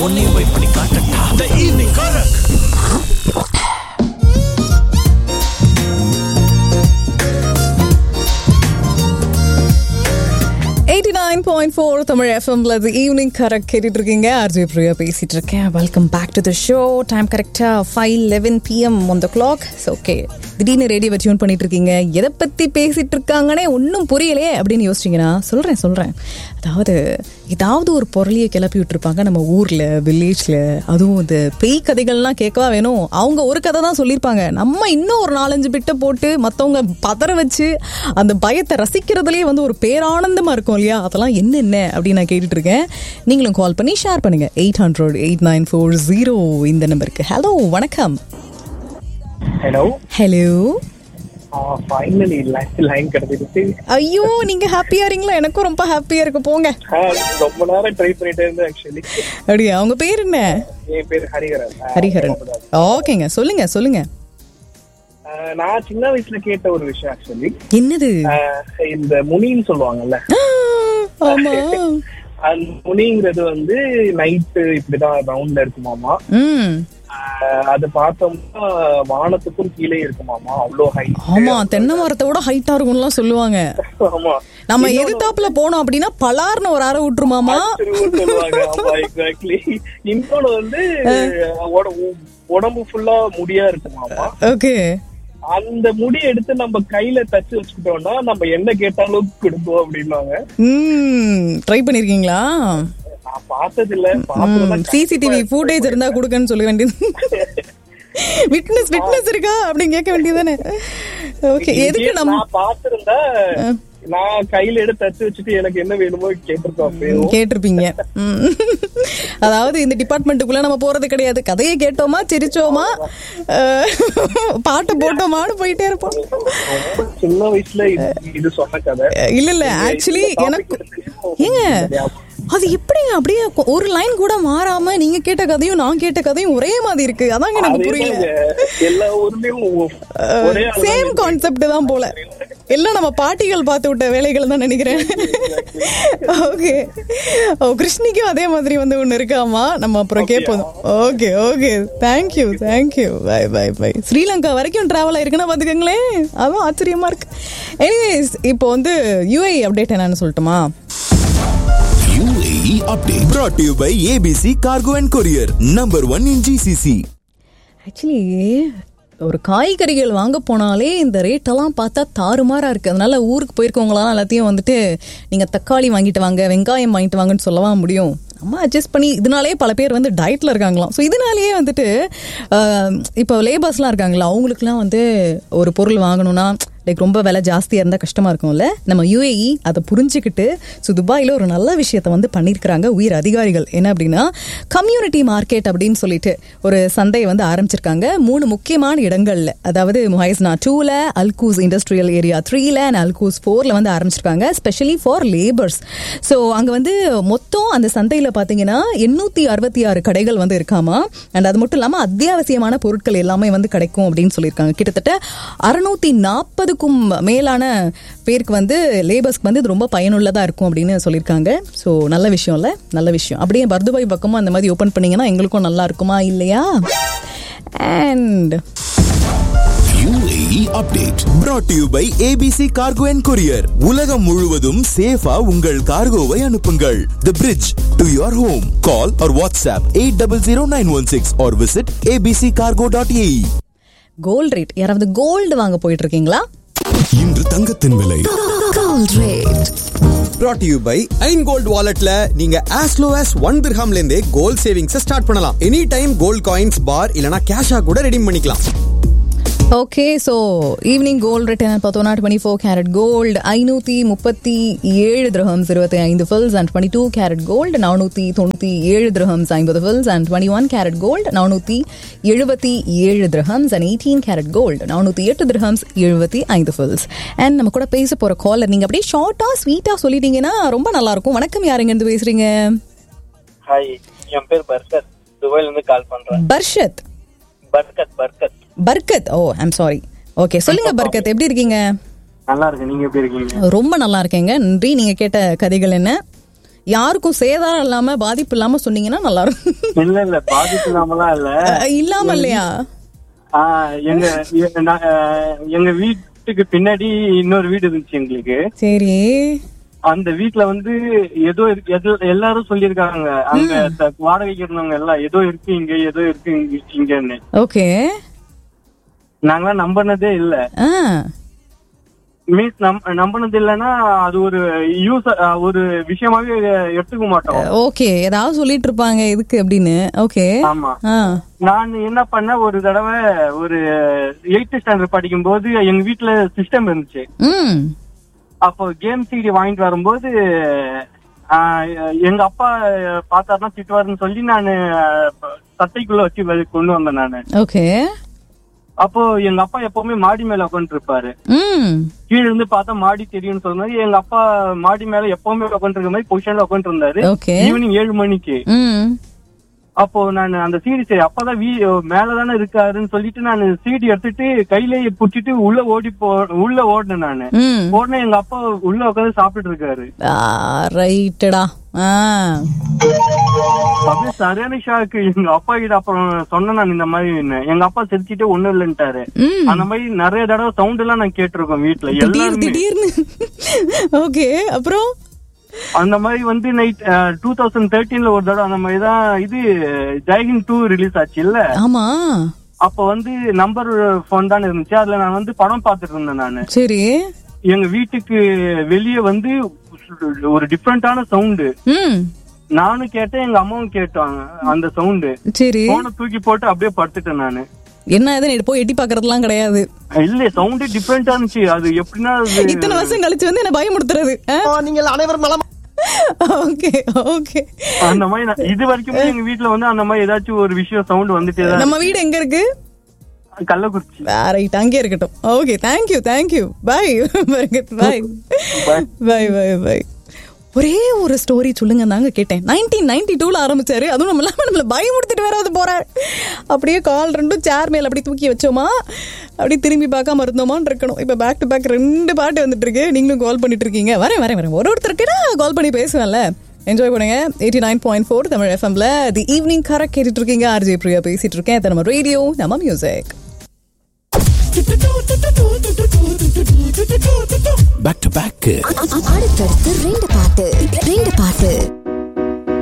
உன்னையும் போய் பண்ணி காட்டட்டா the evening correct eighty nine point four Tamil எஃப்எம்ல ஈவினிங் கரெக்ட் கேட்டுட்டு இருக்கீங்க ஆர்ஜே பிரியா பேசிட்டு இருக்கேன் welcome back to the show time கரெக்டாக five eleven PM on the clock okay திடீர்னு ரேடியோ டியூன் பண்ணிட்டு இருக்கீங்க எதை பற்றி பேசிட்டு இருக்காங்கன்னே ஒன்றும் புரியலையே அப்படின்னு யோசிச்சிங்கன்னா சொல்கிறேன் சொல்கிறேன் அதாவது ஏதாவது ஒரு பொருளையை கிளப்பி விட்டுருப்பாங்க நம்ம ஊரில் வில்லேஜில் அதுவும் இந்த பேய் கதைகள்லாம் கேட்கவா வேணும் அவங்க ஒரு கதை தான் சொல்லியிருப்பாங்க நம்ம இன்னும் ஒரு நாலஞ்சு பிட்டை போட்டு மற்றவங்க பதற வச்சு அந்த பயத்தை ரசிக்கிறதுலேயே வந்து ஒரு பேரானந்தமாக இருக்கும் இல்லையா அதெல்லாம் என்னென்ன அப்படின்னு நான் கேட்டுட்டு இருக்கேன் நீங்களும் கால் பண்ணி ஷேர் பண்ணுங்க eight hundred eight nine four zero இந்த நம்பருக்கு ஹலோ வணக்கம் ஹலோ ஹலோ ஃபைனலி லைன் கிடைச்சிருச்சு ஐயோ நீங்க ஹாப்பியா இருக்கீங்களா எனக்கும் ரொம்ப ஹாப்பியா இருக்கு போங்க ஆ, ரொம்ப நேரம் ட்ரை பண்ணிட்டே இருந்தேன் ஆக்சுவலி அப்படியா அவங்க பேர் என்ன என் பேர் ஹரிஹரன் ஆ, ஹரிஹரன் ஓகேங்க சொல்லுங்க சொல்லுங்க ஆ, நான் சின்ன வயசுல கேட்ட ஒரு விஷயம் ஆக்சுவலி என்னது இந்த முனின்னு சொல்லுவாங்கல்ல ஆமா அந்த முனிங்கிறது வந்து நைட்டு இப்படிதான் ரவுண்ட்ல இருக்குமாமா ம் ஆ, அது பார்த்தோம்னா வானத்துக்கும் கீழே இருக்குமாமா அவ்வளோ ஹைட் ஆமா தென்னை மரத்தை விட ஹைட்டா இருக்கும்லாம் சொல்லுவாங்க ஆமா நம்ம எதிர்த்தாப்புல போனோம் அப்படின்னா பலார்னு ஒரு அறை விட்டுருமாமா திரும்ப சொல்லுவாங்க ஆமா எக்ஸாக்ட்லி இன்னொன்னு வந்து உட- உடம்பு ஃபுல்லா முடியா இருக்குமாமா ஓகே அந்த முடி எடுத்து நம்ம கையில தச்சு வச்சுக்கிட்டோம்னா நம்ம என்ன கேட்டாலும் கொடுப்போம் அப்படின்னாங்க ம் ட்ரை பண்ணிருக்கீங்களா நான் பார்த்தது இல்ல பார்த்ததுதான் சிசிடிவி ஃபுட்டேஜ் இருந்தா கொடுக்கன்னு சொல்ல வேண்டியது விட்னஸ் விட்னஸ் இருக்கா அப்படின்னு கேட்க வேண்டியதானே ஓகே எதுக்கு இதே நம்ம நான் பார்த்திருந்தா நான் கையில எடுத்து தச்சு வச்சுட்டு எனக்கு என்ன வேணுமோ கேட்டிருக்கோம் அப்பயும் கேட்டிருப்பீங்க ம். அதாவது இந்த டிபார்ட்மெண்ட்டுக்குள்ள நம்ம போறது கிடையாது கதையை கேட்டோமா சிரிச்சோமா அஹ், பாட்டை போட்டோமான்னு போயிட்டே இருப்போம் ரொம்ப சின்ன வயசுல இது- இது சொன்ன கதை இல்ல இல்ல ஆக்சுவலி இந்த topic எனக்கு எடுத்ததையும் ஏங்க ஞாபகம். அது எப்படிங்க அப்படியே கொ- ஒரு லைன் கூட மாறாம நீங்க கேட்ட கதையும் நான் கேட்ட கதையும் ஒரே மாதிரி இருக்கு அதாங்க எனக்கு புரியல அதேதாங்க. எல்லா ஊர்லயும் ஒரே ஆள் சேம் கான்செப்ட் தான் போல எல்லாம் நம்ம பாட்டிகள் பார்த்து விட்ட வேலைகள் தான் நினைக்கிறேன் ஓகே ஓ கிருஷ்ணிக்கும் அதே மாதிரி வந்து ஒண்ணு இருக்காமா நம்ம அப்புறம் கேட்போம் okay okay thank you thank you bye bye bye Sri Lanka வரைக்கும் டிராவல் ஆயிருக்குன்னா பாத்துக்கோங்களேன் அதுவும் ஆச்சரியமா இருக்கு எனிவேஸ் இப்போ வந்து யூஐ அப்டேட் என்னன்னு சொல்லட்டுமா UAE update brought to you by ABC Cargo and Courier, number one in GCC. Actually ஒரு காய்கறிகள் வாங்க போனாலே இந்த ரேட்டெல்லாம் பார்த்தா தாறுமாறா இருக்கு அதனால ஊருக்கு போயிருக்கவங்களாம் எல்லாத்தையும் வந்துட்டு நீங்க தக்காளி வாங்கிட்டு வாங்க வெங்காயம் வாங்கிட்டு வாங்கன்னு சொல்லவா முடியும் நம்ம அட்ஜஸ்ட் பண்ணி இதனாலேயே பல பேர் வந்து டயட்ல இருக்காங்களாம் ஸோ இதனாலேயே வந்துட்டு ஆஹ், இப்போ லேபர்ஸ்லாம் இருக்காங்களா அவங்களுக்குலாம் வந்து ஒரு பொருள் வாங்கணும்னா லைக் ரொம்ப விலை ஜாஸ்தியாக இருந்தால் கஷ்டமாக இருக்கும்ல நம்ம யுஏஇ அதை புரிஞ்சுக்கிட்டு ஸோ துபாயில் ஒரு நல்ல விஷயத்தை வந்து பண்ணியிருக்கிறாங்க உயிர் அதிகாரிகள் என்ன அப்படின்னா கம்யூனிட்டி மார்க்கெட் அப்படின்னு சொல்லிட்டு ஒரு சந்தையை வந்து ஆரம்பிச்சிருக்காங்க மூணு முக்கியமான இடங்கள்ல அதாவது முஹைஸ்னா டூல அல்கூஸ் இண்டஸ்ட்ரியல் ஏரியா த்ரீல அண்ட் அல்கூஸ் ஃபோர்ல வந்து ஆரம்பிச்சிருக்காங்க ஸ்பெஷலி ஃபார் லேபர்ஸ் ஸோ அங்கே வந்து மொத்தம் அந்த சந்தையில் பார்த்தீங்கன்னா எண்ணூற்றி அறுபத்தி ஆறு கடைகள் வந்து இருக்காமா அண்ட் அது மட்டும் இல்லாமல் அத்தியாவசியமான பொருட்கள் எல்லாமே வந்து கிடைக்கும் அப்படின்னு சொல்லியிருக்காங்க கிட்டத்தட்ட அறுநூத்தி நாற்பதுக்கும் மேலான பேருக்கு வந்து லேபர்ஸ்க்கு வந்து இது ரொம்ப பயனுள்ளதாக இருக்கும் அப்படின்னு சொல்லியிருக்காங்க ஸோ நல்ல விஷயம் இல்லை நல்ல விஷயம் அப்படியே பர்துபாய் பக்கமும் அந்த மாதிரி ஓப்பன் பண்ணீங்கன்னா எங்களுக்கும் நல்லா இருக்குமா இல்லையா and UAE update brought to you by ABC Cargo and Courier. உலகம் முழுவதும் சேஃபா உங்கள் கார்கோவை அனுப்புங்கள் The bridge to your home. Call or WhatsApp 800916 or visit abccargo.ae. Gold rate யாராவது கோல்டு வாங்க போயிட்டு இருக்கீங்களா இன்று தங்கத்தின் விலை brought to you by ஐன் கோல்ட் வாலெட்ல நீங்க as low as ஒன் திர்ஹாம்ல இருந்தே கோல்ட் சேவிங்ஸ் ஸ்டார்ட் பண்ணலாம் any time gold coins bar இல்லனா கேஷா கூட ரெடீம் பண்ணிக்கலாம் okay so evening gold rate என்ன பார்த்தோம்னா டுவெண்ட்டி ஃபோர் கேரட் கோல்டு ஐநூற்றி முப்பத்தி ஏழு திரஹம்ஸ் இருபத்தி ஐந்து fils and twenty two carat gold நானூற்றி தொண்ணூற்றி ஏழு திரஹம்ஸ் ஐம்பது fils and twenty one carat gold நானூற்றி எழுபத்தி ஏழு dirhams and eighteen carat gold நானூற்றி எட்டு திரஹம்ஸ் எழுபத்தி ஐந்து ஃபில்ஸ் அண்ட் நம்ம கூட பேச போகிற காலர் நீங்கள் அப்படியே ஷார்ட்டாக ஸ்வீட்டாக சொல்லிட்டீங்கன்னா ரொம்ப நல்லாயிருக்கும் வணக்கம் யாருங்க இருந்து பேசுகிறீங்க ஹாய் என் பேர் பர்கத் துபாயில இருந்து கால் பண்றேன் Barshat Barkat Barkat Barkat oh I'm sorry okay சொல்லுங்க பர்கத் எப்படி இருக்கீங்க நல்லா இருக்கு நீங்க எப்படி இருக்கீங்க ரொம்ப நல்லா இருக்கேங்க நன்றி நீங்க கேட்ட கதைகள் என்ன யாருக்கும் சேதாரம் இல்லாம பாதிப்பு இல்லாம சொன்னீங்கன்னா நல்லா இருக்கும் இல்ல இல்ல பாதிப்பு இல்லாமலாம் இல்ல அஹ், இல்லாம இல்லையா ஆஹ் எங்க எ- நான், ஆஹ் எங்க வீட்டுக்கு பின்னாடி இன்னொரு வீடு இருந்துச்சு எங்களுக்கு சரி அந்த வீட்ல வந்து ஏதோ இருக்கு எது- எல்லாரும் சொல்லியிருக்காங்க அங்க த- வாடகைக்கு இருந்தவங்க எல்லாம் ஏதோ இருக்கு இங்க ஏதோ இருக்கு இங்க இங்கன்னு ஓகே நாங்களாம் நம்பினதே இல்ல ஆ மீன்ஸ் நம்பினது இல்லைன்னா அது ஒரு யூஸ் ஒரு விஷயமாவே எடுத்துக்க மாட்டோம் ஓகே ஏதாவது சொல்லிட்டு இருப்பாங்க இதுக்கு அப்படின்னு ஓகே ஆமா ஆ நான் என்ன பண்ணேன் ஒரு தடவை ஒரு எயித்து ஸ்டாண்டர்ட் படிக்கும் போது எங்க வீட்ல சிஸ்டம் இருந்துச்சு ம் அப்போ கேம் சிடி வாங்கிட்டு வரும்போது ஆஹ், எங்க அப்பா பார்த்தாருன்னா திட்டுவாருன்னு சொல்லி நான் சட்டைக்குள்ள வச்சு வெளிய கொண்டு வந்தேன் நானு ஓகே அப்போ எங்க அப்பா எப்பவுமே மாடி மேல உட்காந்துட்டு இருப்பாரு ம் கீழ இருந்து பார்த்தா மாடி தெரியும்னு சொன்னது எங்க அப்பா மாடி மேல எப்பவுமே உட்காந்துட்டு இருக்க மாதிரி பொசிஷன்ல உட்காந்துட்டு இருந்தாரு ஓகே ஈவினிங் ஏழு மணிக்கு ம் அப்போ நான் அந்த சீடி சரி அப்பதான் வீ மேலதானே இருக்காருன்னு சொல்லிட்டு நான் சீடி எடுத்துட்டு கையிலேயே புடிச்சிட்டு உள்ள ஓடி போ உள்ள ஓடினேன் நானு ம் உடனே எங்க அப்பா உள்ள உட்காந்து சாப்பிட்டுட்டு இருக்காரு ரைட்டடா ஆ அப்படியே சரியான ஷாக்கு எங்க அப்பா கிட்ட அப்புறம் சொன்னேன் நான் இந்த மாதிரி எங்க அப்பா சிரிச்சிட்டு ஒண்ணும் இல்லைன்ட்டாரு ம் அந்த மாதிரி நிறைய தடவை சவுண்ட் எல்லாம் நான் கேட்டிருக்கோம் வீட்டுல திடீர் எல்லாருமே திடீர்னு ஓகே அப்புறம் அந்த மாதிரி வந்து நைட் டூ தௌசண்ட் தேர்ட்டீன்ல ஒரு தடவை அந்த மாதிரி தான் இது ஜெய்ஹிந்த் டூ ரிலீஸ் ஆச்சு இல்ல ஆமா அப்ப வந்து நம்பர் போன் தான் இருந்துச்சு அதுல நான் வந்து படம் பார்த்துட்டு இருந்தேன் நானு சரி எங்க வீட்டுக்கு வெளியே வந்து ஒரு டிஃப்ரெண்டான சவுண்டு ம் நானும் கேட்டேன் எங்க அம்மாவும் கேட்டாங்க அந்த சவுண்டு சரி போனை தூக்கி போட்டு அப்படியே படுத்துட்டேன் நானு என்ன ஏதுன்னு போய் எட்டி பாக்குறதுலாம் கிடையாது இல்ல சவுண்டே டிஃப்ரெண்டா இருந்துச்சு அது எப்படின்னா அது- இத்தனை வருஷம் கழிச்சு வந்து என்ன பயமுடுத்துறது நீங்கள் அனைவரும் நலம் ஓகே ஓகே அந்த மாதிரி நான் இது வரைக்குமே எங்க வீட்ல வந்து அந்த மாதிரி ஏதாச்சும் ஒரு விஷயம் சவுண்ட் வந்துட்டே தான் நம்ம வீடு எங்க இருக்கு இருக்கு. கள்ளக்குறிச்சி ரைட் அங்கே இருக்கட்டும் okay thank you thank you bye bye bye bye bye ஒரே ஒரு ஸ்டோரி சொல்லுங்க தாங்க கேட்டேன் நைன்டீன் நைன்டி டூல ஆரம்பிச்சாரு அதுவும் நம்ம இல்லாம நம்மள பயமுடுத்திட்டு வேற வந்து போறாரு அப்படியே கால் ரெண்டும் சேர் மேல அப்படி தூக்கி வச்சோமா அப்படி திரும்பி பார்க்காம இருந்தோமான்னு இருக்கணும் இப்ப பேக் டு பேக் ரெண்டு பாட்டு வந்துட்டு இருக்கு நீங்களும் கால் பண்ணிட்டு இருக்கீங்க வரேன் வரேன் வரேன் ஒரு ஒருத்தருக்கு நான் கால் பண்ணி பேசுவேன்ல என்ஜாய் பண்ணுங்க eighty nine point four Tamil எஃப்எம்ல தி ஈவினிங் கரெக்ட் கேட்டுட்டு இருக்கீங்க ஆர்ஜே பிரியா பேசிட்டு இருக்கேன் இது நம்ம ரேடியோ நம்ம மியூசிக் பேக் டு பேக் அடுத்தடுத்து ரெண்டு பாட்டு ரெண்டு பாட்டு